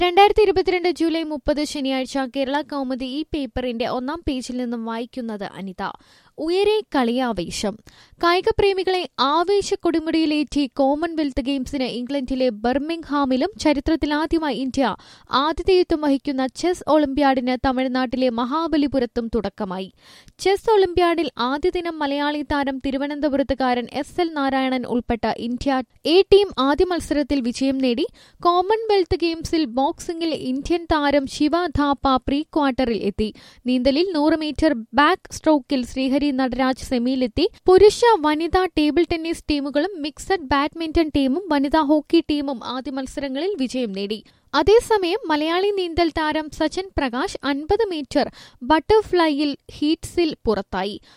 രണ്ടായിരത്തി ഇരുപത്തിരണ്ട് ജൂലൈ മുപ്പത് ശനിയാഴ്ച കേരള കൗമുദി ഈ പേപ്പറിന്റെ ഒന്നാം പേജിൽ നിന്നും വായിക്കുന്നത് അനിത ഉയരെ കളിയാവേശം കായികപ്രേമികളെ ആവേശ കൊടുമുടിയിലേറ്റി കോമൺവെൽത്ത് ഗെയിംസിന് ഇംഗ്ലണ്ടിലെ ബർമിംഗ്ഹാമിലും ചരിത്രത്തിലാദ്യമായി ഇന്ത്യ ആതിഥേയത്വം വഹിക്കുന്ന ചെസ് ഒളിമ്പ്യാഡിന് തമിഴ്നാട്ടിലെ മഹാബലിപുരത്തും തുടക്കമായി ചെസ് ഒളിമ്പ്യാഡിൽ ആദ്യ ദിനം മലയാളി താരം തിരുവനന്തപുരത്തുകാരൻ എസ് എൽ നാരായണൻ ഉൾപ്പെട്ട ഇന്ത്യ എ ടീം ആദ്യ മത്സരത്തിൽ വിജയം നേടി കോമൺവെൽത്ത് ഗെയിംസിൽ ബോക്സിംഗിൽ ഇന്ത്യൻ താരം ശിവ ഥാപ്പ പ്രീ ക്വാർട്ടറിൽ എത്തി നീന്തലിൽ നൂറ് മീറ്റർ ബാക്ക് സ്ട്രോക്കിൽ ശ്രീഹരി നടരാജ് സെമിയിലെത്തി പുരുഷ വനിതാ ടേബിൾ ടെന്നീസ് ടീമുകളും മിക്സഡ് ബാഡ്മിന്റൺ ടീമും വനിതാ ഹോക്കി ടീമും ആദ്യ മത്സരങ്ങളിൽ വിജയം നേടി അതേസമയം മലയാളി നീന്തൽ താരം സച്ചിൻ പ്രകാശ് അൻപത് മീറ്റർ ബട്ടർഫ്ലൈയിൽ ഹീറ്റ്സിൽ പുറത്തായി